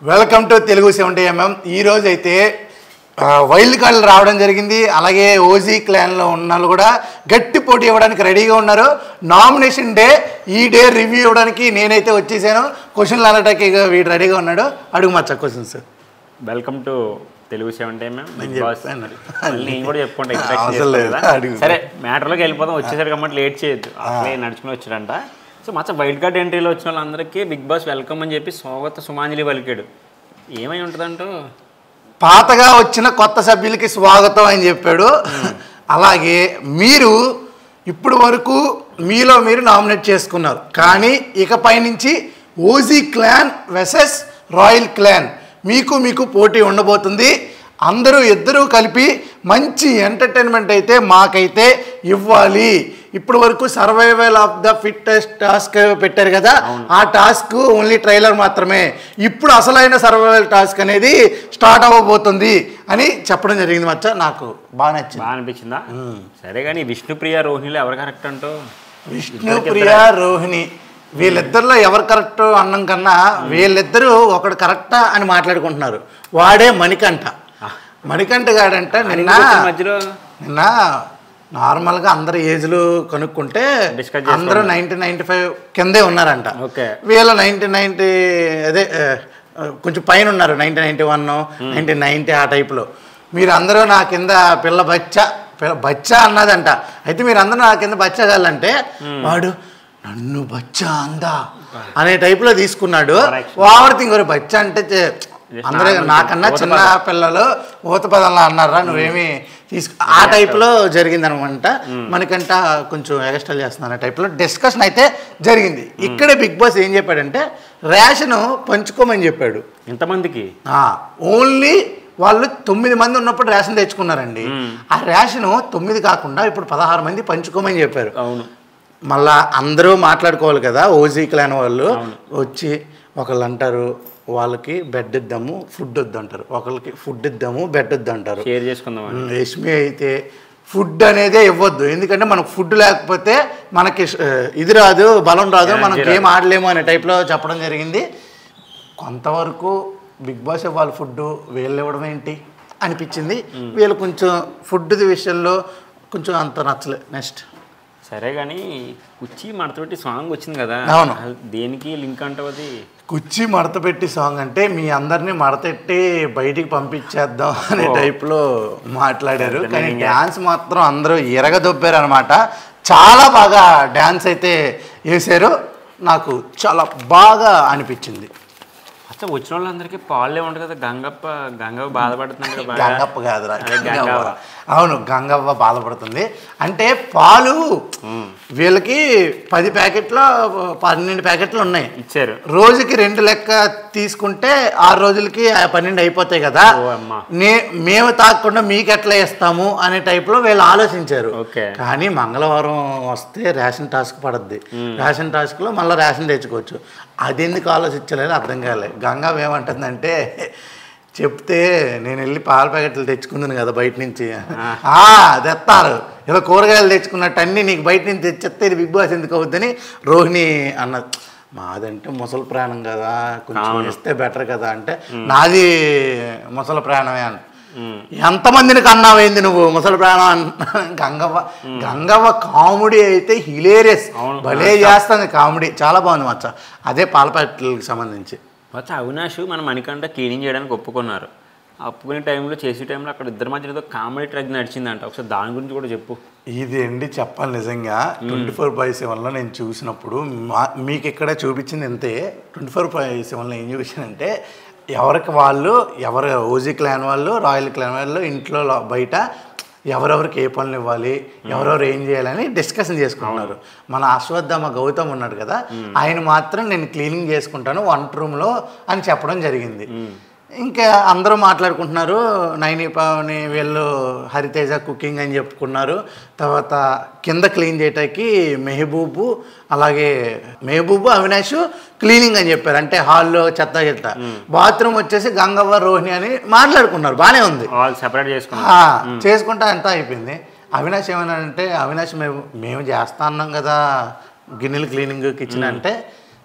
Welcome to Telugu seventy MM ఈ రోజు అయితే ఆ, వైల్డ్ కార్డులు రావడం జరిగింది అలాగే ఓజీ క్లాన్లో ఉన్న వాళ్ళు కూడా గట్టి పోటీ ఇవ్వడానికి రెడీగా ఉన్నారు నామినేషన్ డే ఈ డే రివ్యూ ఇవ్వడానికి నేనైతే వచ్చేసాను క్వశ్చన్లు అనటానికి ఇక వీడు రెడీగా ఉన్నాడు అడుగు మచ్చ questions welcome to Telugu seven time big నేను బాస్ చెప్పాను. మళ్ళీ నేను కూడా చెప్పుకుంటా అవసరం introduction లేదు. చేస్తాను కదా. అడుగు. సరే మ్యాటర్లోకి వెళ్ళిపోదాం వచ్చేసరి కాబట్టి లేట్ చేయొద్దు అట్లే నడుచుకుని వచ్చాడంట సో మచ్చ వైల్డ్ కార్డ్ ఎంట్రీలో వచ్చిన వాళ్ళందరికీ బిగ్ బాస్ వెల్కమ్ అని చెప్పి స్వాగత సుమాంజలి పలికాడు ఏమై ఉంటుందంటూ పాతగా వచ్చిన కొత్త సభ్యులకి స్వాగతం అని చెప్పాడు అలాగే మీరు ఇప్పుడు వరకు మీలో మీరు నామినేట్ చేసుకున్నారు కానీ ఇకపై నుంచి OG clan versus royal clan మీకు మీకు పోటీ ఉండబోతుంది అందరూ ఇద్దరూ కలిపి మంచి ఎంటర్టైన్మెంట్ అయితే మాకైతే ఇవ్వాలి ఇప్పుడు వరకు survival of the fittest task పెట్టారు కదా ఆ టాస్క్ ఓన్లీ ట్రైలర్ మాత్రమే ఇప్పుడు అసలైన సర్వైవల్ టాస్క్ అనేది స్టార్ట్ అవ్వబోతుంది అని చెప్పడం జరిగింది మచ్చ నాకు బాగా నచ్చింది బాగా అనిపించిందా సరే కానీ విష్ణుప్రియ రోహిణిలో ఎవరు కరెక్ట్ అంటూ విష్ణుప్రియ రోహిణి వీళ్ళిద్దరిలో ఎవరు కరెక్ట్ అన్నం కన్నా వీళ్ళిద్దరూ ఒకడు కరెక్టా అని మాట్లాడుకుంటున్నారు వాడే మణికంఠ మణికంఠ గాడంట నిన్న ఇంకొకరి మధ్యలో నిన్న నార్మల్గా అందరి ఏజ్లు కనుక్కుంటే Discuss అందరూ నైన్టీ నైన్టీ ఫైవ్ కిందే ఉన్నారంట ఓకే వీళ్ళు నైన్టీ నైన్టీ అదే ఆ, కొంచెం పైన ఉన్నారు ninety ninety one ninety ninety ఆ టైప్లో మీరు అందరూ నా కింద పిల్ల బచ్చ పిల్ల బచ్చ అన్నదంట అయితే మీరు అందరూ నా కింద బచ్చగాలంటే వాడు నన్ను బచ్చ అందా అనే టైప్లో తీసుకున్నాడు ఓవర్ థింగ్ బచ్చ అంటే చే- అందరూ నాకన్నా చిన్న పిల్లలు ఊత పదంలో అన్నారా నువ్వేమి తీసుకు ఆ టైప్లో జరిగింది అనమాట మనకంట కొంచెం ఎక్స్ట్రా చేస్తున్నాను ఆ టైప్లో డిస్కషన్ అయితే జరిగింది ఇక్కడే బిగ్ బాస్ ఏం చెప్పాడంటే రేషన్ పంచుకోమని చెప్పాడు ఇంతమందికి ఓన్లీ వాళ్ళు తొమ్మిది మంది ఉన్నప్పుడు రేషన్ తెచ్చుకున్నారండి ఆ రేషన్ తొమ్మిది కాకుండా ఇప్పుడు పదహారు మంది పంచుకోమని చెప్పారు అవును మళ్ళా అందరూ మాట్లాడుకోవాలి కదా ఓజీ క్లాన్ వాళ్ళు వచ్చి ఒకళ్ళు అంటారు వాళ్ళకి బెడ్ ఇద్దాము ఫుడ్ వద్దు అంటారు ఒకళ్ళకి ఫుడ్ ఇద్దాము బెడ్ వద్దు అంటారు షేర్ చేసుకుందాం అని. రష్మి అయితే ఫుడ్ అనేదే ఇవ్వద్దు ఎందుకంటే మనకు ఫుడ్ లేకపోతే మనకి ఆ, ఇది రాదు బలం రాదు మనం Energy గేమ్ ఆడలేము అనే టైప్లో చెప్పడం జరిగింది కొంతవరకు బిగ్ బాస్ ఇవ్వాలి ఫుడ్ వీళ్ళు ఇవ్వడం ఏంటి అనిపించింది వీళ్ళు కొంచెం ఫుడ్ విషయంలో కొంచెం అంత నచ్చలే నెక్స్ట్ సరే కానీ కుర్చీ మడతపెట్టి సాంగ్ వచ్చింది కదా అవును. అది దేనికి లింక్ అంటావు అది కుర్చీ మడత పెట్టి సాంగ్ అంటే మీ అందరినీ మడతెట్టి బయటికి పంపించేద్దాం అనే ఓ. టైప్లో మాట్లాడారు అర్థమైంది కానీ ఇంకా. డ్యాన్స్ మాత్రం అందరూ ఎరగదొబ్బారు అనమాట చాలా బాగా డ్యాన్స్ అయితే వేశారు నాకు చాలా బాగా అనిపించింది అచ్చా వచ్చిన వాళ్ళందరికీ పాలే ఉంటుంది కదా గంగప్ప గంగవ్వ బాధపడుతున్నాడు కదా బాగా. గంగప్ప కాదురా అదే గంగవ్వ గంగవ్వ. అవును గంగవ్వ బాధపడుతుంది అంటే పాలు వీళ్ళకి పది ప్యాకెట్లు పన్నెండు ప్యాకెట్లు ఉన్నాయి ఇచ్చారు రోజుకి రెండు లెక్క తీసుకుంటే ఆరు రోజులకి ఆ పన్నెండు అయిపోతాయి కదా ఓ అమ్మా. నే మేము తాగకుండా మీకు ఎట్లా ఇస్తాము అనే టైప్లో వీళ్ళు ఆలోచించారు ఓకే. కానీ మంగళవారం వస్తే రేషన్ టాస్క్ పడద్ది రేషన్ టాస్క్లో మళ్ళీ రేషన్ తెచ్చుకోవచ్చు అది ఎందుకు ఆలోచించలేదు అర్థం కాలే గంగా ఏమంటుందంటే చెప్తే నేను వెళ్ళి పాల ప్యాకెట్లు తెచ్చుకుందును కదా బయట నుంచి ఆ, తెస్తారు ఏదో కూరగాయలు తెచ్చుకున్నట్టు అన్నీ నీకు బయట నుంచి తెచ్చేస్తే ఇది బిగ్ బాస్ ఎందుకు అవుద్దని రోహిణి అన్నది మాదంటే ముసలి ప్రాణం కదా కొంచెం ఇస్తే బెటర్ కదా అంటే నాది ముసలి ప్రాణమే అంట ఎంతమందిని కన్నావైంది నువ్వు ముసలి ప్రాణం అన్న గంగవ్వ గంగవ్వ కామెడీ అయితే హిలేరియస్ అవును. భలే చేస్తుంది కామెడీ చాలా బాగుంది మచ్చ అదే పాలపాటలకు సంబంధించి వచ్చి అవినాష్ మన మణికంట క్లీనింగ్ చేయడానికి ఒప్పుకున్నారు ఆ ఒప్పుకునే టైంలో చేసే టైంలో అక్కడ ఇద్దరి మధ్యలో ఏదో కామెడీ ట్రక్ నడిచిందంట ఒకసారి దాని గురించి కూడా చెప్పు ఇది అండి చెప్పాలి నిజంగా ట్వంటీ ఫోర్ బై సెవెన్లో నేను చూసినప్పుడు మా- మీకు ఇక్కడ చూపించింది ఇంతే ట్వంటీ ఫోర్ బై సెవెన్లో ఏం చూపించానంటే ఎవరికి వాళ్ళు ఎవరు ఓజీ క్లాన్ వాళ్ళు రాయల్ క్లాన్ వాళ్ళు ఇంట్లో లో- బయట ఎవరెవరికి ఏ పనులు ఇవ్వాలి ఎవరెవరు ఏం చేయాలని డిస్కషన్ చేసుకుంటున్నారు మన అశ్వత్థామ గౌతమ్ ఉన్నాడు కదా ఆయన మాత్రం నేను క్లీనింగ్ చేసుకుంటాను వంట రూమ్లో అని చెప్పడం జరిగింది ఇంకా అందరూ మాట్లాడుకుంటున్నారు నైని పావని వీళ్ళు హరితేజ కుకింగ్ అని చెప్పుకున్నారు తర్వాత కింద క్లీన్ చేయటానికి మెహబూబు అలాగే మెహబూబు అవినాష్ క్లీనింగ్ అని చెప్పారు అంటే హాల్లో చెత్త చెత్త బాత్రూమ్ వచ్చేసి గంగవ్వ రోహిణి అని మాట్లాడుకున్నారు బాగానే ఉంది వాళ్ళు సెపరేట్ చేసుకున్నారు ఆ, చేసుకుంటా ఎంత అయిపోయింది అవినాష్ ఏమన్నాడంటే అవినాష్ మేము మేము చేస్తా అన్నాం కదా గిన్నెలు క్లీనింగ్ కిచెన్ అంటే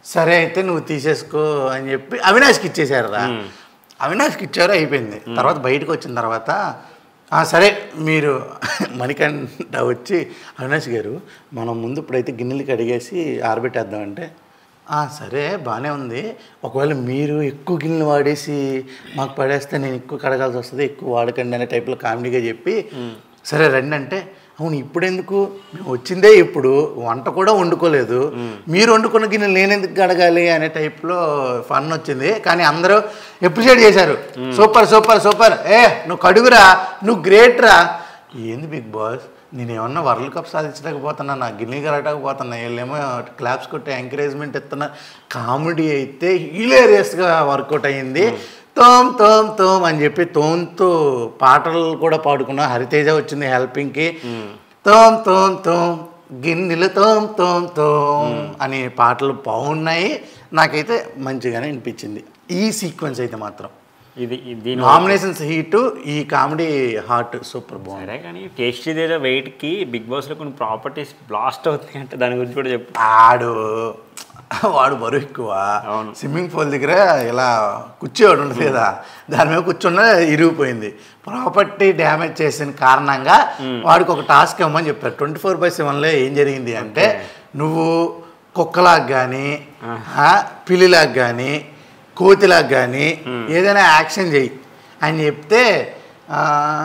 సరే అయితే నువ్వు తీసేసుకో అని చెప్పి అవినాష్కి ఇచ్చేసారు రా అవినాష్కి ఇచ్చారు అయిపోయింది తర్వాత బయటకు వచ్చిన తర్వాత "ఆ, సరే మీరు మణికంఠ వచ్చి అవినాష్ గారు మనం ముందు ఇప్పుడైతే గిన్నెలు కడిగేసి ఆరబెట్టేద్దామంటే "ఆ, సరే బాగానే ఉంది ఒకవేళ మీరు ఎక్కువ గిన్నెలు వాడేసి మాకు పడేస్తే నేను ఎక్కువ కడగాల్సి వస్తుంది ఎక్కువ వాడకండి అనే టైప్లో కామెడీగా చెప్పి సరే రండి అంటే అవును ఇప్పుడు ఎందుకు మేము వచ్చిందే ఇప్పుడు వంట కూడా వండుకోలేదు మీరు వండుకున్న గిన్నెలు నేను ఎందుకు కడగాలి అనే టైప్లో ఫన్ వచ్చింది కానీ అందరూ ఎప్రిషియేట్ చేశారు సూపర్ సూపర్ సూపర్ ఏ నువ్వు కడుగురా నువ్వు గ్రేట్ రా ఏంది బిగ్ బాస్ నేను ఏమన్నా వరల్డ్ కప్ సాధించలేకపోతున్నా నా గిన్నె కలగకపోతున్నా వీళ్ళేమో క్లాప్స్ కొట్టి ఎంకరేజ్మెంట్ ఇస్తున్నా కామెడీ అయితే హీలేరియస్గా వర్కౌట్ అయ్యింది తోమ్ తోమ్ తోమ్ అని చెప్పి తోమ్తో పాటలు కూడా పాడుకున్నా హరితేజ వచ్చింది హెల్పింగ్కి తోమ్ తోమ్ తోమ్ గిన్నెలు తోమ్ తోమ్ తోమ్ అనే పాటలు బాగున్నాయి నాకైతే మంచిగానే అనిపించింది ఈ సీక్వెన్స్ అయితే మాత్రం ఇది ఇది దీని నామినేషన్స్ హీట్ ఈ కామెడీ హార్ట్ సూపర్ బాగుంది సరే కానీ టేస్టీ దేదో వెయిట్కి బిగ్ బాస్లో కొన్ని ప్రాపర్టీస్ బ్లాస్ట్ అవుతాయి అంటే దాని గురించి కూడా చెప్పు ఆడు వాడు బరువు ఎక్కువ అవును. స్విమ్మింగ్ పూల్ దగ్గర ఇలా కూర్చోవాడు ఉండదు కదా దాని మీద కూర్చున్న ఇరిగిపోయింది ప్రాపర్టీ డ్యామేజ్ చేసిన కారణంగా వాడికి ఒక టాస్క్ ఇవ్వమని చెప్పారు ట్వంటీ ఫోర్ బై సెవెన్లో ఏం జరిగింది అంటే నువ్వు కుక్కలాగా కానీ పిల్లిలాగా కానీ కోతిలాగా కానీ ఏదైనా యాక్షన్ చెయ్యి అని చెప్తే ఆ,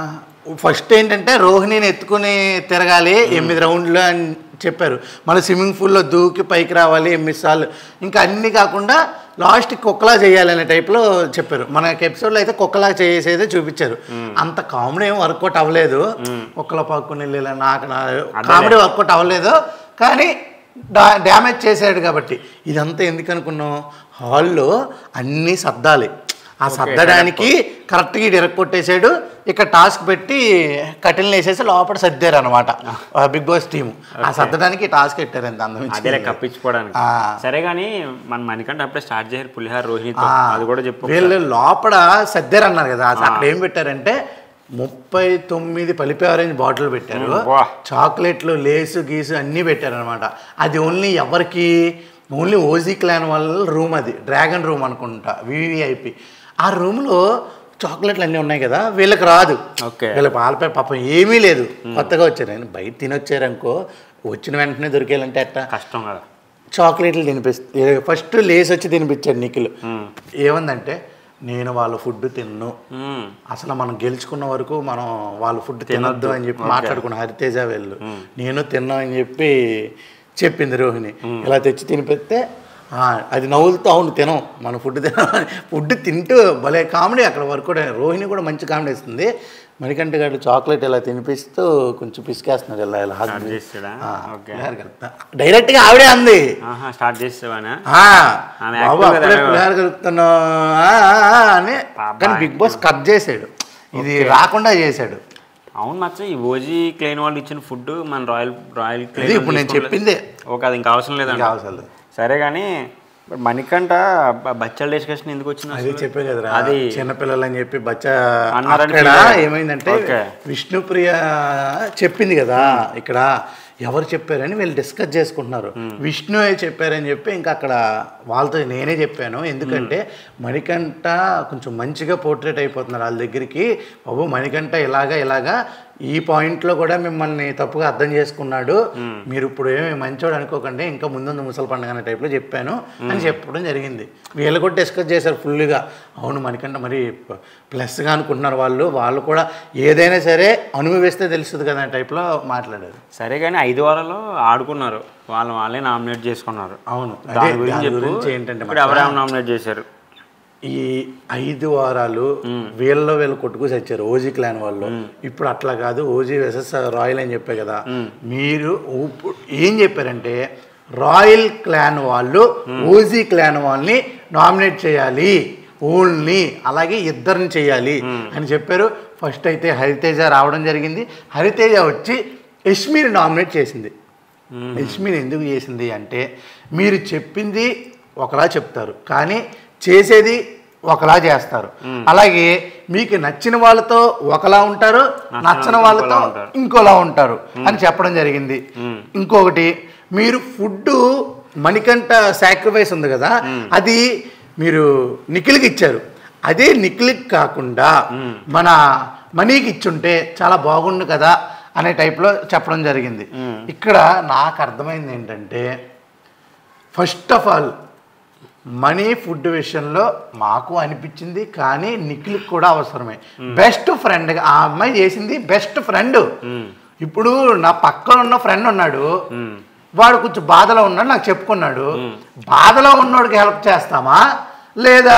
ఫస్ట్ ఏంటంటే రోహిణిని ఎత్తుకుని తిరగాలి ఎనిమిది రౌండ్లు అని చెప్పారు మళ్ళీ స్విమ్మింగ్ పూల్లో దూకి పైకి రావాలి ఎనిమిది సార్లు ఇంకా అన్నీ కాకుండా లాస్ట్ కుక్కలా చేయాలి అనే టైప్లో చెప్పారు మనకి ఎపిసోడ్లో అయితే కుక్కలా చేసేదే చూపించారు అంత కామెడీ ఏం వర్కౌట్ అవ్వలేదు కుక్కల పక్కుని వెళ్ళేలా నాకు నా కామెడీ వర్కౌట్ అవ్వలేదు కానీ డా డ్యామేజ్ చేశాడు కాబట్టి ఇదంతా ఎందుకు అనుకున్నాం హాల్లో అన్నీ సర్దాలి ఆ సర్దడానికి కరెక్ట్గా ఇటు కొట్టేశాడు ఇక్కడ టాస్క్ పెట్టి కట్టెలు వేసేసి లోపల సర్దారు అనమాట బిగ్ బాస్ టీమ్ ఆ సర్దడానికి టాస్క్ పెట్టారు ఎంత అందం అదేలే కప్పించుకోవడానికి ఆ. సరే కానీ మన మనకంటే అప్పుడే స్టార్ట్ చేశారు పులిహార రోహిణితో అది కూడా చెప్పు వీళ్ళు లోపల సర్దారు అన్నారు కదా అసలు అక్కడ ఏం పెట్టారంటే ముప్పై తొమ్మిది పలిపి ఆరెంజ్ బాటిల్ పెట్టారు మ్మ్, వా. చాక్లెట్లు లేసు గీసు అన్నీ పెట్టారనమాట అది ఓన్లీ ఎవరికి ఓన్లీ ఓజీ క్లాన్ వాళ్ళ రూమ్ అది డ్రాగన్ రూమ్ అనుకుంటా వివిఐపి ఆ రూమ్లో చాక్లెట్లు అన్నీ ఉన్నాయి కదా వీళ్ళకి రాదు ఓకే. వీళ్ళ పాలపై పాపం ఏమీ లేదు కొత్తగా వచ్చారు ఆయన బయట తినొచ్చారనుకో వచ్చిన వెంటనే దొరికేయాలంటే ఎట్టా కష్టం కదా చాక్లెట్లు తినిపిస్తే ఫస్ట్ లేస్ వచ్చి తినిపించాడు నిఖిల్ ఏమందంటే నేను వాళ్ళ ఫుడ్ తిన్ను మ్మ్. అసలు మనం గెలుచుకున్న వరకు మనం వాళ్ళ ఫుడ్ తినొద్దు అని చెప్పి మాట్లాడుకున్న హరితేజ వెళ్ళు నేను తిన్నా అని చెప్పి చెప్పింది రోహిణి ఇలా తెచ్చి తినిపిస్తే "ఆ, అది నవ్వులుతూ అవును తినం మన ఫుడ్ తిన ఫుడ్ తింటూ భలే కామెడీ అక్కడ వరకు రోహిణి కూడా మంచి కామెడీ ఇస్తుంది మణికంఠ గారు చాక్లెట్ ఇలా తినిపిస్తూ కొంచెం పిసికేస్తున్నాడు ఇలా ఇలా స్టార్ట్ చేస్తాడా ఓకే డైరెక్ట్గా ఆవిడే అంది ఆహా స్టార్ట్ చేసేవానా ఆ, ఆమె బాబు యాక్టివ్ అప్పుడే కదా. పులిహార కలుపుతున్నావు ఆ, ఆ, ఆ అని పాప. కానీ బిగ్ బాస్ కట్ చేసాడు ఇది రాకుండా చేశాడు అవును మచ్చ ఈ ఓజీ క్లెయిన్ వాళ్ళు ఇచ్చిన ఫుడ్ మన రాయల్ రాయల్ ఇది క్లెయిన్ ఇప్పుడు నేను చెప్పిందే ఓకే అది ఇంకా అవసరం లేదండి ఇంకా అవసరం లేదు. సరే కానీ ఇప్పుడు మణికంఠ బ- బచ్చల డిస్కషన్ ఎందుకు వచ్చింది అది అసలు? చెప్పే కదరా అది చిన్నపిల్లలు అని చెప్పి బచ్చ అన్నారని అక్కడ feel అయ్యా. ఏమైందంటే ఓకే. విష్ణుప్రియ చెప్పింది కదా ఇక్కడ ఎవరు చెప్పారని వీళ్ళు డిస్కస్ చేసుకుంటున్నారు విష్ణువే చెప్పారని చెప్పి ఇంకా అక్కడ వాళ్ళతో నేనే చెప్పాను ఎందుకంటే మణికంఠ కొంచెం మంచిగా పోర్ట్రేట్ అయిపోతున్నారు వాళ్ళ దగ్గరికి బాబు మణికంఠ ఇలాగా ఇలాగా ఈ పాయింట్లో కూడా మిమ్మల్ని తప్పుగా అర్థం చేసుకున్నాడు మీరు ఇప్పుడు ఏమి మంచోడు అనుకోకండి ఇంకా ముందుంది ముసలి పండుగ అనే టైప్లో చెప్పాను అని చెప్పడం జరిగింది వీళ్ళు కూడా డిస్కస్ చేశారు ఫుల్గా అవును మనకంటే మరి ప- ప్లస్గా అనుకుంటున్నారు వాళ్ళు వాళ్ళు కూడా ఏదైనా సరే అనుభవిస్తే తెలుస్తుంది కదా అనే టైప్లో మాట్లాడారు సరే కానీ ఐదు వారాల్లో ఆడుకున్నారు వాళ్ళు వాళ్ళే నామినేట్ చేసుకున్నారు అవును అదే దాని గురించి దాని చెప్పు గురించి ఏంటంటే ఇప్పుడు ఎవరెవరు నామినేట్ చేశారు ఈ ఐదు వారాలు వీళ్ళలో వీళ్ళు కొట్టుకు వచ్చారు ఓజీ క్లాన్ వాళ్ళు ఇప్పుడు అట్లా కాదు ఓజీ వెసెస్ రాయల్ అని చెప్పే కదా మీరు ఇప్పుడు ఏం చెప్పారంటే రాయల్ క్లాన్ వాళ్ళు ఓజీ క్లాన్ వాళ్ళని నామినేట్ చేయాలి ఓన్లీ అలాగే ఇద్దరిని చేయాలి అని చెప్పారు ఫస్ట్ అయితే హరితేజ రావడం జరిగింది హరితేజ వచ్చి యష్మిని నామినేట్ చేసింది యష్మిని ఎందుకు చేసింది అంటే మీరు చెప్పింది ఒకలా చెప్తారు కానీ చేసేది ఒకలా చేస్తారు అలాగే మీకు నచ్చిన వాళ్ళతో ఒకలా ఉంటారు నచ్చని వాళ్ళతో ఇంకోలా ఉంటారు అని చెప్పడం జరిగింది ఇంకొకటి మీరు ఫుడ్ మణికంఠ సాక్రిఫైస్ ఉంది కదా అది మీరు నిఖిల్కి ఇచ్చారు అదే నిఖిల్కి కాకుండా మన మనీకి ఇచ్చుంటే చాలా బాగుండు కదా అనే టైప్లో చెప్పడం జరిగింది ఇక్కడ నాకు అర్థమైంది ఏంటంటే first of all money food విషయంలో మాకు అనిపించింది కానీ నిఖిల్కి కూడా అవసరమే బెస్ట్ ఫ్రెండ్ ఆ అమ్మాయి చేసింది బెస్ట్ ఫ్రెండ్ ఇప్పుడు నా పక్కన ఉన్న ఫ్రెండ్ ఉన్నాడు వాడు కొంచెం బాధలో ఉన్నాడు నాకు చెప్పుకున్నాడు బాధలో ఉన్నోడికి హెల్ప్ చేస్తామా లేదా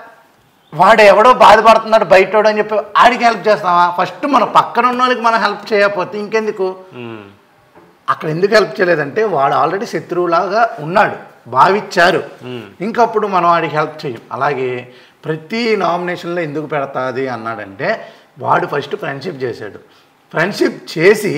వాడు ఎవడో బాధపడుతున్నాడు బయటోడు అని చెప్పి ఆడికి హెల్ప్ చేస్తామా ఫస్ట్ మన పక్కన ఉన్న వాళ్ళకి మనం హెల్ప్ చేయకపోతే ఇంకెందుకు ఉమ్, అక్కడ ఎందుకు హెల్ప్ చేయలేదంటే వాడు ఆల్రెడీ శత్రువులాగా ఉన్నాడు భావించారు ఇంకప్పుడు మనం వాడికి హెల్ప్ చేయం అలాగే ప్రతి నామినేషన్లో ఎందుకు పెడతాది అన్నాడంటే వాడు ఫస్ట్ ఫ్రెండ్షిప్ చేశాడు ఫ్రెండ్షిప్ చేసి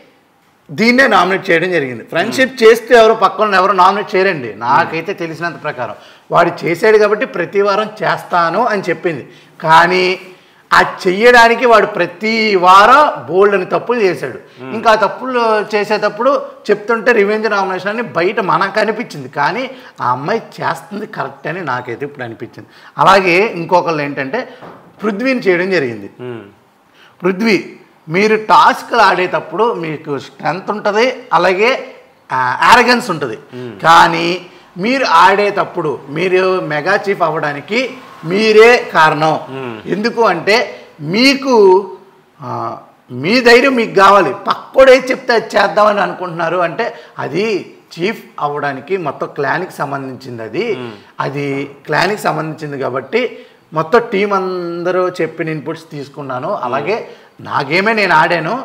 దీన్నే నామినేట్ చేయడం జరిగింది ఫ్రెండ్షిప్ చేస్తే ఎవరు పక్కన ఎవరు నామినేట్ చేయరండి నాకైతే తెలిసినంత ప్రకారం వాడు చేశాడు కాబట్టి ప్రతి వారం చేస్తాను అని చెప్పింది కానీ ఆ చెయ్యడానికి వాడు ప్రతి వారం బోల్డ్ అని తప్పులు చేశాడు ఇంకా ఆ తప్పులు చేసేటప్పుడు చెప్తుంటే రివెంజ్ నామినేషన్ అని బయట మనకు అనిపించింది కానీ ఆ అమ్మాయి చేస్తుంది కరెక్ట్ అని నాకైతే ఇప్పుడు అనిపించింది అలాగే ఇంకొకళ్ళు ఏంటంటే పృథ్వీని చేయడం జరిగింది ఉమ్, పృథ్వీ మీరు టాస్క్లు ఆడేటప్పుడు మీకు స్ట్రెంగ్త్ ఉంటుంది అలాగే ఆరగన్స్ ఉంటుంది కానీ మీరు ఆడేటప్పుడు మీరు మెగా చీఫ్ అవ్వడానికి మీరే కారణం ఎందుకు అంటే మీకు ఆ, మీ ధైర్యం మీకు కావాలి పక్కోడే చెప్తే అది చేద్దామని అనుకుంటున్నారు అంటే అది చీఫ్ అవ్వడానికి మొత్తం క్లాన్కి సంబంధించింది అది అది క్లాన్కి సంబంధించింది కాబట్టి మొత్తం టీం అందరూ చెప్పిన ఇన్పుట్స్ తీసుకున్నాను అలాగే నా గేమే నేను ఆడాను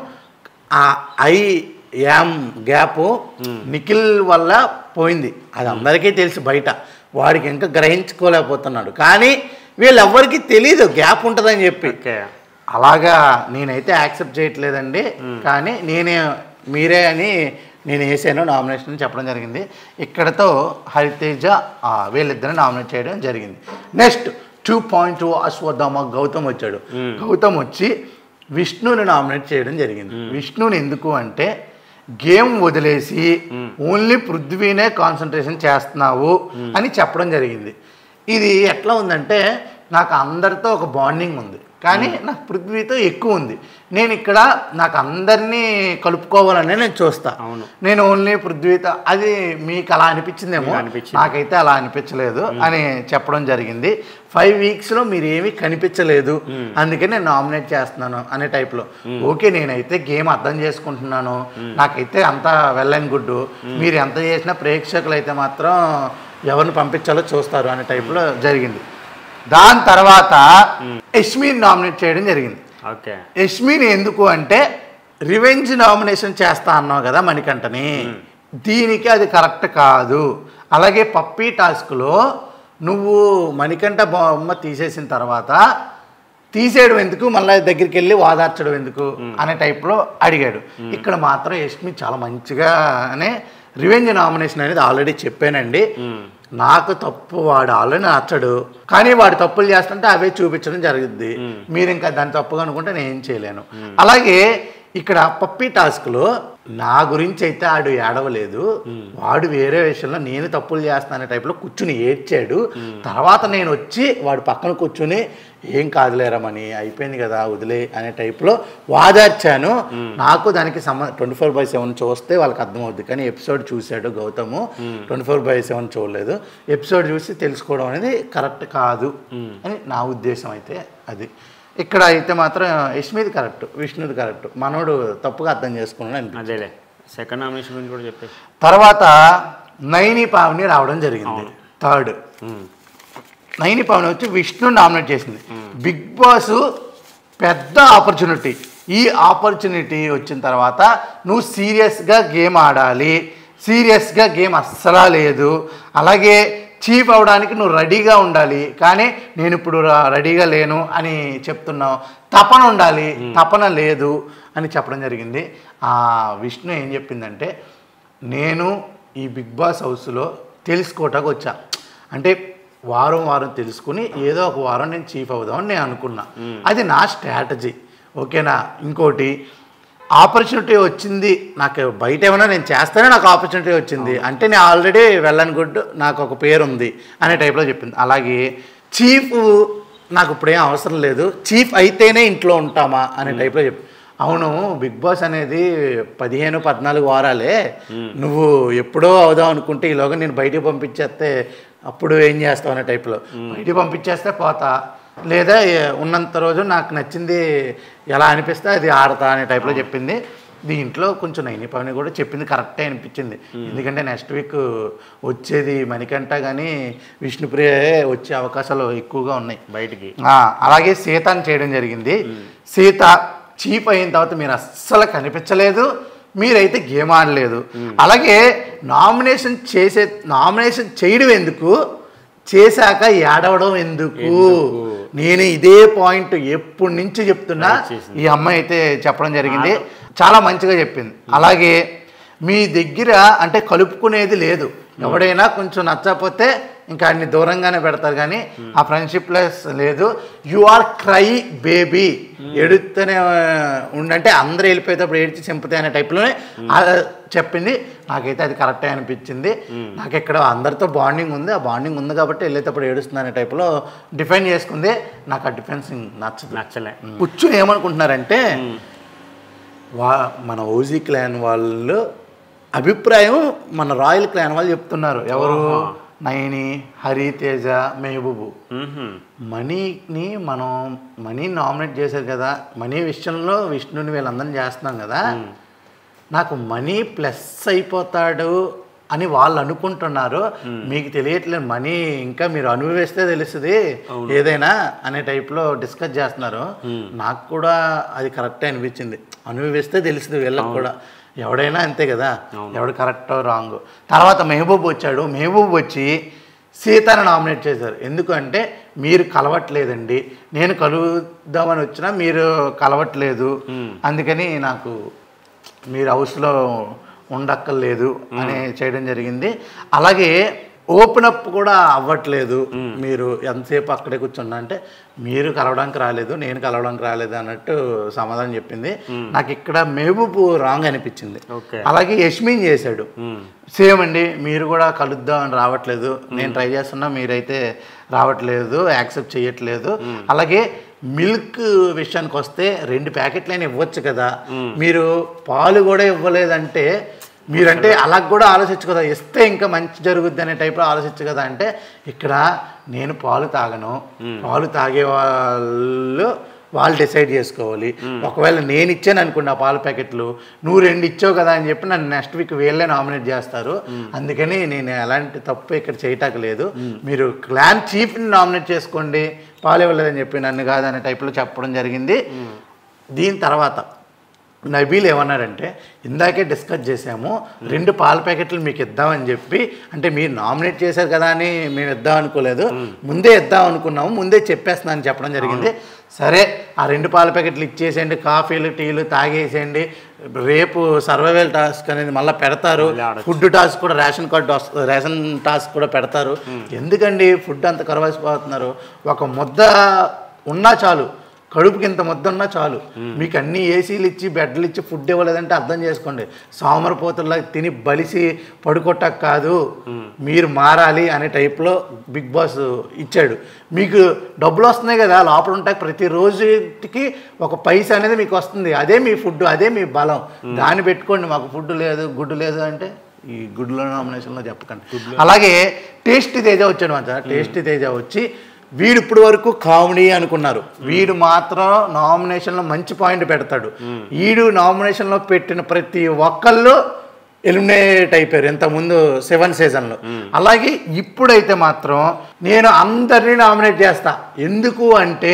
ఆ ఐ యామ్ గ్యాప్ నిఖిల్ వల్ల పోయింది అది అందరికీ తెలుసు బయట వాడికి ఇంకా గ్రహించుకోలేకపోతున్నాడు కానీ వీళ్ళెవ్వరికీ తెలియదు గ్యాప్ ఉంటుందని చెప్పి ఓకే అలాగా నేనైతే యాక్సెప్ట్ చేయట్లేదండి కానీ నేనే మీరే అని నేను వేసాను నామినేషన్ అని చెప్పడం జరిగింది ఇక్కడతో హరితేజ ఆ, వీళ్ళిద్దరిని నామినేట్ చేయడం జరిగింది next two point two Ashwatthama Gautham వచ్చాడు గౌతమ్ వచ్చి విష్ణుని నామినేట్ చేయడం జరిగింది విష్ణుని ఎందుకు అంటే గేమ్ వదిలేసి ఓన్లీ పృథ్వీనే కాన్సన్ట్రేషన్ చేస్తున్నావు అని చెప్పడం జరిగింది ఇది ఎట్లా ఉందంటే నాకు అందరితో ఒక బాండింగ్ ఉంది కానీ నాకు పృథ్వీతో ఎక్కువ ఉంది నేను ఇక్కడ నాకు అందరినీ కలుపుకోవాలని నేను చూస్తా అవును. నేను ఓన్లీ పృథ్వీతో అది మీకు అలా అనిపించిందేమో మీకు అనిపించింది. నాకైతే అలా అనిపించలేదు అని చెప్పడం జరిగింది ఫైవ్ వీక్స్లో మీరు ఏమీ కనిపించలేదు అందుకే నేను నామినేట్ చేస్తున్నాను అనే టైప్లో ఓకే నేనైతే గేమ్ అర్థం చేసుకుంటున్నాను నాకైతే అంత వెల్ అండ్ గుడ్ మీరు ఎంత చేసినా ప్రేక్షకులు అయితే మాత్రం ఎవరిని పంపించాలో చూస్తారు అనే టైప్లో జరిగింది దాని తర్వాత యష్మిని నామినేట్ చేయడం జరిగింది ఓకే యష్మిని ఎందుకు అంటే రివెంజ్ నామినేషన్ చేస్తా అన్నావు కదా మణికంఠని దీనికి అది కరెక్ట్ కాదు అలాగే పప్పీ టాస్క్లో నువ్వు మణికంఠ బొమ్మ తీసేసిన తర్వాత తీసేయడం ఎందుకు మళ్ళీ దగ్గరికి వెళ్ళి వాదార్చడం ఎందుకు అనే టైప్లో అడిగాడు ఇక్కడ మాత్రం యష్మి చాలా మంచిగానే రివెంజ్ నామినేషన్ అనేది ఆల్రెడీ చెప్పానండి నాకు తప్పు వాడు ఆల్రెడీ నచ్చడు కానీ వాడు తప్పులు చేస్తుంటే అవే చూపించడం జరుగుద్ది మీరు ఇంకా దాన్ని తప్పుగా అనుకుంటే నేను ఏం చేయలేను అలాగే ఇక్కడ పప్పీ టాస్క్లో నా గురించి అయితే ఆడు ఏడవలేదు వాడు వేరే విషయంలో నేను తప్పులు చేస్తానే టైప్లో కూర్చుని ఏడ్చాడు తర్వాత నేను వచ్చి వాడు పక్కన కూర్చుని ఏం కాదులేరమని అయిపోయింది కదా వదిలే అనే టైప్లో వాదార్చాను నాకు దానికి సంబంధం ట్వంటీ ఫోర్ బై సెవెన్ చూస్తే వాళ్ళకి అర్థమవుద్ది కానీ ఎపిసోడ్ చూశాడు Gautham twenty four by seven చూడలేదు ఎపిసోడ్ చూసి తెలుసుకోవడం అనేది కరెక్ట్ కాదు అని నా ఉద్దేశం అయితే అది ఇక్కడ అయితే మాత్రం యష్మిది కరెక్ట్ విష్ణుది కరెక్ట్ మనోడు తప్పుగా అర్థం చేసుకున్నాడు అనిపించింది అదేలే సెకండ్ నామినేషన్ గురించి కూడా చెప్పే తర్వాత నైని పావని రావడం జరిగింది థర్డ్ నైని పావని వచ్చి విష్ణు నామినేట్ చేసింది బిగ్ బాస్ పెద్ద ఆపర్చునిటీ ఈ ఆపర్చునిటీ వచ్చిన తర్వాత నువ్వు సీరియస్గా గేమ్ ఆడాలి సీరియస్గా గేమ్ అస్సలా లేదు అలాగే చీఫ్ అవడానికి నువ్వు రెడీగా ఉండాలి కానీ నేను ఇప్పుడు ర- రెడీగా లేను అని చెప్తున్నావు తపన ఉండాలి తపన లేదు అని చెప్పడం జరిగింది ఆ విష్ణు ఏం చెప్పిందంటే నేను ఈ బిగ్ బాస్ హౌస్లో తెలుసుకోవటానికి వచ్చా అంటే వారం వారం తెలుసుకుని ఏదో ఒక వారం నేను చీఫ్ అవుదామని నేను అనుకున్నా అది నా స్ట్రాటజీ ఓకేనా ఇంకోటి ఆపర్చునిటీ వచ్చింది నాకు బయట ఏమైనా నేను చేస్తేనే నాకు ఆపర్చునిటీ వచ్చింది అంటే నేను ఆల్రెడీ వెళ్ళని గుడ్ నాకు ఒక పేరు ఉంది అనే టైప్లో చెప్పింది అలాగే చీఫ్ నాకు ఇప్పుడేం అవసరం లేదు చీఫ్ అయితేనే ఇంట్లో ఉంటామా అనే టైప్లో చెప్పి అవును బిగ్ బాస్ అనేది పదిహేను పద్నాలుగు వారాలే నువ్వు ఎప్పుడో అవుదాం అనుకుంటే ఈలోగా నేను బయటికి పంపించేస్తే అప్పుడు ఏం చేస్తావు అనే టైప్లో బయటికి పంపించేస్తే పోతా లేదా ఏ- ఉన్నంత రోజు నాకు నచ్చింది ఎలా అనిపిస్తే అది ఆడతా అనే టైప్లో చెప్పింది దీంట్లో కొంచెం నైని పవన్ కూడా చెప్పింది కరెక్టే అనిపించింది ఎందుకంటే నెక్స్ట్ వీక్ వచ్చేది మణికంఠ కానీ విష్ణుప్రియ వచ్చే అవకాశాలు ఎక్కువగా ఉన్నాయి బయటికి ఆ, అలాగే సీతని చేయడం జరిగింది సీత చీప్ అయిన తర్వాత మీరు అస్సలు కనిపించలేదు మీరైతే గేమ్ ఆడలేదు అలాగే నామినేషన్ చేసే నామినేషన్ చేయడం ఎందుకు చేశాక ఏడవడం ఎందుకు నేను ఇదే పాయింట్ ఎప్పటి నుంచి చెప్తున్నా ఈ అమ్మాయి అయితే చెప్పడం జరిగింది చాలా మంచిగా చెప్పింది అలాగే మీ దగ్గర అంటే కలుపుకునేది లేదు ఎవడైనా కొంచెం నచ్చకపోతే ఇంకా అన్ని దూరంగానే పెడతారు కానీ ఆ ఫ్రెండ్షిప్ లెస్ లేదు యు ఆర్ క్రై బేబీ ఎడుతూనే ఉండంటే అందరూ వెళ్ళిపోయేటప్పుడు ఏడ్చి సింపతి అనే టైప్లోనే ఆ చెప్పింది నాకైతే అది కరెక్టే అనిపించింది నాకు ఇక్కడ అందరితో బాండింగ్ ఉంది ఆ బాండింగ్ ఉంది కాబట్టి వెళ్ళేటప్పుడు ఏడుస్తుంది అనే టైప్లో డిఫైన్ చేసుకుంది నాకు ఆ డిఫెన్స్ నచ్చదు నచ్చలే కూర్చుని ఏమనుకుంటున్నారంటే వా మన ఓజీ క్లాన్ వాళ్ళు అభిప్రాయం మన రాయల్ క్లాన్ వాళ్ళు చెప్తున్నారు ఎవరు నయని హరితేజ మెహబూబు మ్మ్హ్మ్. మనీని మనం మనీ నామినేట్ చేశారు కదా మనీ విషయంలో విష్ణుని వీళ్ళందరినీ చేస్తున్నాం కదా నాకు మనీ ప్లస్ అయిపోతాడు అని వాళ్ళు అనుకుంటున్నారు మీకు తెలియట్లేదు మనీ ఇంకా మీరు అనుభవిస్తే తెలుస్తుంది ఏదైనా అనే టైప్లో డిస్కస్ చేస్తున్నారు నాకు కూడా అది కరెక్టే అనిపించింది అనుభవిస్తే తెలుస్తుంది వీళ్ళకి కూడా ఎవడైనా అంతే కదా ఎవడు కరెక్టో రాంగ్ తర్వాత మెహబూబ్ వచ్చాడు మెహబూబ్ వచ్చి సీతను నామినేట్ చేశారు ఎందుకంటే మీరు కలవట్లేదండి నేను కలుద్దామని వచ్చినా మీరు కలవట్లేదు అందుకని నాకు మీరు హౌస్లో ఉండక్కర్లేదు అని చేయడం జరిగింది అలాగే ఓపెన్ అప్ కూడా అవ్వట్లేదు మీరు ఎంతసేపు అక్కడే కూర్చున్నా అంటే మీరు కలవడానికి రాలేదు నేను కలవడానికి రాలేదు అన్నట్టు సమాధానం చెప్పింది నాకు ఇక్కడ మెహబూబ్ రాంగ్ అనిపించింది ఓకే అలాగే యష్మిన్ చేశాడు మ్మ్. సేమ్ అండి మీరు కూడా కలుద్దాం అని రావట్లేదు నేను ట్రై చేస్తున్నా మీరైతే రావట్లేదు యాక్సెప్ట్ చేయట్లేదు అలాగే మిల్క్ విషయానికి వస్తే రెండు ప్యాకెట్లైనా ఇవ్వచ్చు కదా మీరు పాలు కూడా ఇవ్వలేదంటే మీరంటే అలా కూడా ఆలోచించు కదా ఇస్తే ఇంకా మంచి జరుగుద్ది అనే టైప్లో ఆలోచించు కదా అంటే ఇక్కడ నేను పాలు తాగను పాలు తాగే వాళ్ళు వాళ్ళు డిసైడ్ చేసుకోవాలి ఒకవేళ నేను ఇచ్చాను అనుకోండి ఆ పాల ప్యాకెట్లు నువ్వు రెండు ఇచ్చావు కదా అని చెప్పి నన్ను నెక్స్ట్ వీక్ వీళ్ళే నామినేట్ చేస్తారు అందుకని నేను ఎలాంటి తప్పు ఇక్కడ చేయటానికి లేదు మీరు క్లాన్ చీఫ్ని నామినేట్ చేసుకోండి పాలు ఇవ్వలేదని చెప్పి నన్ను కాదనే టైప్లో చెప్పడం జరిగింది దీని తర్వాత నబీల్ ఏమన్నాడంటే ఇందాకే డిస్కస్ చేసాము రెండు పాల ప్యాకెట్లు మీకు ఇద్దామని చెప్పి అంటే మీరు నామినేట్ చేశారు కదా అని మేము ఇద్దాం అనుకోలేదు ముందే ఇద్దాం అనుకున్నాము ముందే చెప్పేస్తున్నాను అని చెప్పడం జరిగింది సరే ఆ రెండు పాల ప్యాకెట్లు ఇచ్చేసేయండి కాఫీలు టీలు తాగేసేయండి రేపు సర్వైవల్ టాస్క్ అనేది మళ్ళీ పెడతారు మళ్ళీ ఆడొచ్చు. ఫుడ్ టాస్క్ కూడా రేషన్ కార్డు వస్తుంది రేషన్ టాస్క్ కూడా పెడతారు ఎందుకండి ఫుడ్ అంత కరవాసిపోతున్నారు ఒక ముద్ద ఉన్నా చాలు కడుపుకి ఇంత ముద్ద ఉన్నా చాలు మీకు అన్ని ఏసీలు ఇచ్చి బెడ్లు ఇచ్చి ఫుడ్ ఇవ్వలేదంటే అర్థం చేసుకోండి సోమరపోతుల్లా తిని బలిసి పడుకోటක් కాదు మీరు మారాలి అనే టైప్లో బిగ్ బాస్ ఇచ్చాడు మీకు డబ్బులు వస్తున్నాయి కదా లోపల ఉంటాయి ప్రతి రోజుకి ఒక పైసా అనేది మీకు వస్తుంది అదే మీ ఫుడ్ అదే మీ బలం దాన్ని పెట్టుకోండి మాకు ఫుడ్ లేదు గుడ్డు లేదు అంటే ఈ గుడ్లో నామినేషన్లో చెప్పకండి అలాగే టేస్టీ తేజ వచ్చాడు మాట టేస్టీ తేజ వచ్చి వీడు ఇప్పుడు వరకు కామెడీ అనుకున్నారు వీడు మాత్రం నామినేషన్లో మంచి పాయింట్ పెడతాడు వీడు నామినేషన్లో పెట్టిన ప్రతి ఒక్కళ్ళు ఎలిమినేట్ అయిపోయారు ఇంతకుముందు సెవెన్ సీజన్లో అలాగే ఇప్పుడైతే మాత్రం నేను అందరినీ నామినేట్ చేస్తా ఎందుకు అంటే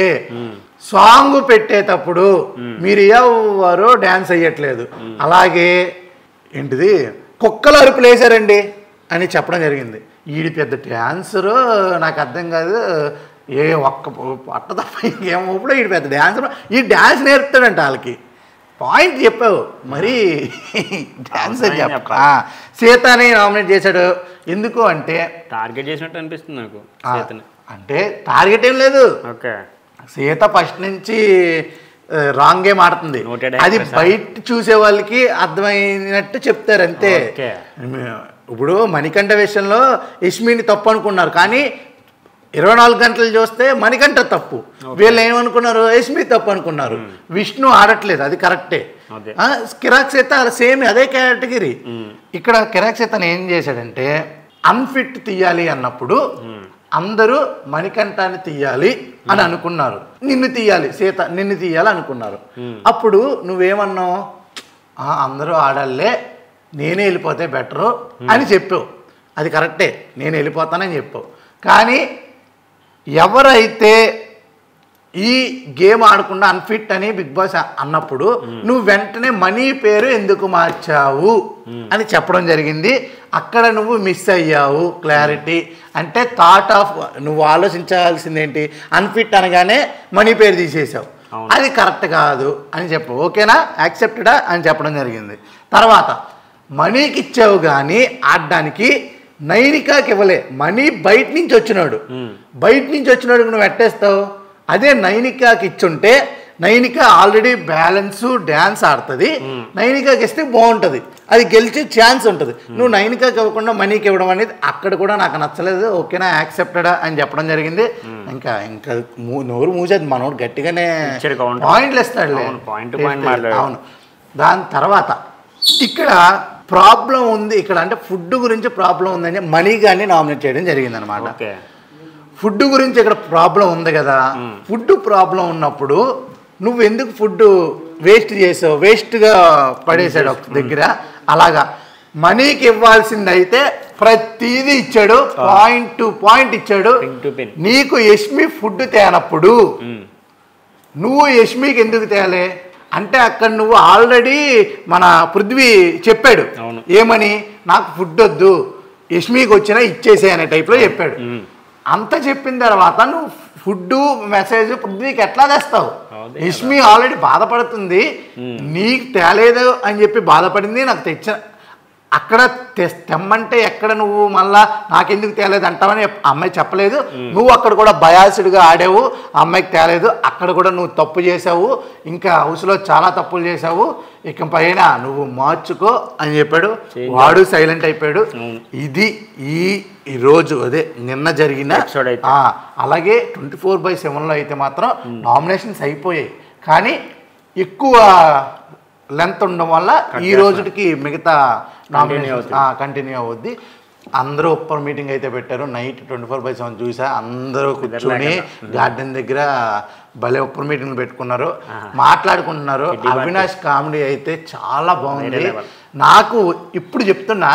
సాంగ్ పెట్టేటప్పుడు మీరు ఎవరు డ్యాన్స్ అయ్యట్లేదు అలాగే ఏంటిది కుక్కలు అరుపులు వేశారండి అని చెప్పడం జరిగింది ఈడి పెద్ద డ్యాన్సరు నాకు అర్థం కాదు ఏ ఒక్క పట్ట తప్ప ఇంకేమో ఇప్పుడు ఈడు పెద్ద డ్యాన్సర్ ఈ డ్యాన్స్ నేర్పుతాడంట వాళ్ళకి పాయింట్ చెప్పావు మరి డ్యాన్స్ అని అవసరం చెప్ప సీతని నామినేట్ చేశాడు ఎందుకు అంటే టార్గెట్ చేసినట్టు అనిపిస్తుంది నాకు ఆ, చేతని అంటే టార్గెట్ ఏం లేదు ఓకే సీత ఫస్ట్ నుంచి రాంగ్ గేమ్ ఆడుతుంది Noted అది actress. బయట చూసే వాళ్ళకి అర్థమైనట్టు చెప్తారు అంతే ఓకే. ఇప్పుడు మణికంఠ విషయంలో యష్మిని తప్పు అనుకున్నారు కానీ ఇరవై నాలుగు గంటలు చూస్తే మణికంఠ తప్పు వీళ్ళు ఏమనుకున్నారు యష్మి తప్పు అనుకున్నారు విష్ణు ఆడట్లేదు అది కరెక్టే అదే. ఆ, కిరాక్ సేత సేమ్ అదే కేటగిరీ ఇక్కడ కిరాక్ సేతన్ ఏం చేశాడంటే అన్ఫిట్ తీయాలి అన్నప్పుడు అందరూ మణికంఠాన్ని తీయాలి అని అనుకున్నారు నిన్ను తీయాలి సీత నిన్ను తీయాలి అనుకున్నారు అప్పుడు నువ్వేమన్నావు "ఆ, అందరూ ఆడాలే నేనే వెళ్ళిపోతే బెటరు అని చెప్పావు అది కరెక్టే నేను వెళ్ళిపోతానని చెప్పావు కానీ ఎవరైతే ఈ గేమ్ ఆడకుండా అన్ఫిట్ అని బిగ్ బాస్ అన్నప్పుడు నువ్వు వెంటనే మనీ పేరు ఎందుకు మార్చావు అని చెప్పడం జరిగింది అక్కడ నువ్వు మిస్ అయ్యావు క్లారిటీ అంటే థాట్ ఆఫ్ నువ్వు ఆలోచించాల్సింది ఏంటి అన్ఫిట్ అనగానే మనీ పేరు తీసేసావు అవును. అది కరెక్ట్ కాదు అని చెప్పు ఓకేనా యాక్సెప్టెడా అని చెప్పడం జరిగింది తర్వాత మనీకి ఇచ్చావు కానీ ఆడడానికి నైనికాకి ఇవ్వలే మనీ బయట నుంచి వచ్చినాడు బయట నుంచి వచ్చినాడు నువ్వు ఎట్టేస్తావు అదే నైనికాకి ఇచ్చుంటే నైనిక ఆల్రెడీ బ్యాలెన్స్ డ్యాన్స్ ఆడుతుంది నైనికాకి ఇస్తే బాగుంటుంది అది గెలిచే ఛాన్స్ ఉంటుంది నువ్వు నైనికాకి ఇవ్వకుండా మనీకి ఇవ్వడం అనేది అక్కడ కూడా నాకు నచ్చలేదు ఓకేనా యాక్సెప్టెడా అని చెప్పడం జరిగింది ఇంకా ఇంకా మూ- నోరు మూసేది మనోడు గట్టిగానే ఇచ్చాడు counter. పాయింట్లు ఇస్తాడు అవును, point to point మాట్లాడాడు. అవును దాని తర్వాత ఇక్కడ ప్రాబ్లం ఉంది ఇక్కడ అంటే ఫుడ్ గురించి ప్రాబ్లం ఉందని మనీ కానీ నామినేట్ చేయడం జరిగింది అనమాట ఓకే ఫుడ్ గురించి ఇక్కడ ప్రాబ్లం ఉంది కదా ఫుడ్ ప్రాబ్లం ఉన్నప్పుడు నువ్వు ఎందుకు ఫుడ్ వేస్ట్ చేసావు వేస్ట్గా పడేసాడు ఒక దగ్గర అలాగా మనీకి ఇవ్వాల్సింది అయితే ప్రతిదీ ఇచ్చాడు పాయింట్ టు పాయింట్ ఇచ్చాడు Pin to pin. నీకు యష్మి ఫుడ్ తేనప్పుడు నువ్వు యష్మికి ఎందుకు తేలే అంటే అక్కడ నువ్వు ఆల్రెడీ మన పృథ్వీ చెప్పాడు అవును. ఏమని నాకు ఫుడ్ వద్దు యష్మికి వచ్చినా ఇచ్చేసే అనే టైప్లో చెప్పాడు అంత చెప్పిన తర్వాత నువ్వు ఫుడ్ మెసేజ్ పృథ్వీకి ఎట్లా తెస్తావు అదే యష్మి ఆల్రెడీ బాధపడుతుంది నీకు తేలేదు అని చెప్పి బాధపడింది నాకు తెచ్చిన అక్కడ తె- తెమ్మంటే ఎక్కడ నువ్వు మళ్ళా నాకెందుకు తేలేదు అంటావని ఆ అమ్మాయి చెప్పలేదు నువ్వు అక్కడ కూడా బయాసుడిగా ఆడావు ఆ అమ్మాయికి తేలేదు అక్కడ కూడా నువ్వు తప్పు చేసావు ఇంకా హౌస్లో చాలా తప్పులు చేసావు ఇక పైన నువ్వు మార్చుకో అని చెప్పాడు వాడు సైలెంట్ అయిపోయాడు ఇది ఈ ఈ రోజు అదే నిన్న జరిగిన Episode అయితే. ఆ, అలాగే ట్వంటీ ఫోర్ బై సెవెన్లో అయితే మాత్రం నామినేషన్స్ అయిపోయాయి కానీ ఎక్కువ లెంత్ ఉండడం వల్ల ఈ రోజుకి మిగతా నామినేషన్స్ కంటిన్యూ అవుద్ది అందరూ ఉప్పర్ మీటింగ్ అయితే పెట్టారు night twenty four by seven చూసా అందరూ కూర్చొని గార్డెన్ దగ్గర భలే ఉప్పర్ మీటింగ్ పెట్టుకున్నారు మాట్లాడుకుంటున్నారు అవినాష్ కామెడీ అయితే చాలా బాగుంది level. నాకు ఇప్పుడు చెప్తున్నా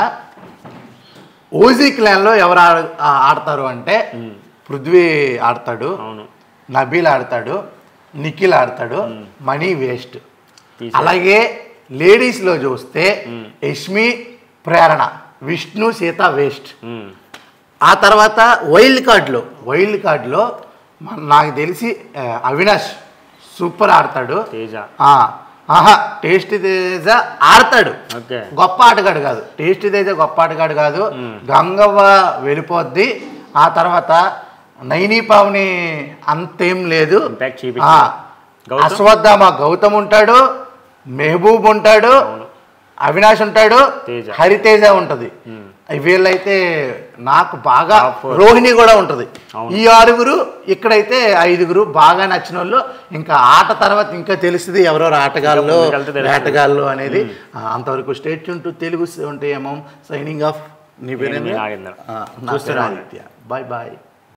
ఓజీ క్లాన్లో ఎవరు ఆడ- ఆ- ఆడతారు అంటే పృథ్వీ ఆడతాడు అవును నబీల్ ఆడతాడు నిఖిల్ ఆడతాడు మనీ వేస్ట్ తీసే. అలాగే లేడీస్లో చూస్తే యష్మి ప్రేరణ విష్ణు సీత వేస్ట్ ఉమ్. ఆ తర్వాత వైల్డ్ కార్డ్లో వైల్డ్ కార్డ్లో మన- నాకు తెలిసి ఆ, అవినాష్ సూపర్ ఆడతాడు తేజ ఆ, ఆహా టేస్ట్ తేజ ఆడతాడు ఓకే గొప్ప ఆటగాడు కాదు టేస్ట్ తేజ గొప్ప ఆటగాడు కాదు గంగవ్వ వెళ్ళిపోద్ది ఆ తర్వాత నైని పావుని అంతేం లేదు Impact ఆ, చూపించాడు. గౌతమ్? అశ్వత్థామ గౌతమ్ ఉంటాడు మెహబూబ్ ఉంటాడు అవినాష్ ఉంటాడు తేజ. హరితేజ ఉంటది వీళ్ళైతే నాకు బాగా Top four. రోహిణి కూడా ఉంటది అవును. ఈ ఆరుగురు ఇక్కడైతే ఐదుగురు బాగా నచ్చిన వాళ్ళు ఇంకా ఆట తర్వాత ఇంకా తెలుస్తుంది ఎవరెవరు ఆటగాళ్ళు ఇంకా ముందుకెళ్తే తెలుస్తుంది. వేటగాళ్ళు అనేది ఆ, అంతవరకు స్టేట్ టు తెలుగు ఉంటే ఏమో సైనింగ్ ఆఫ్ నీ పేరు నేను నాగేంద్ర. Bye bye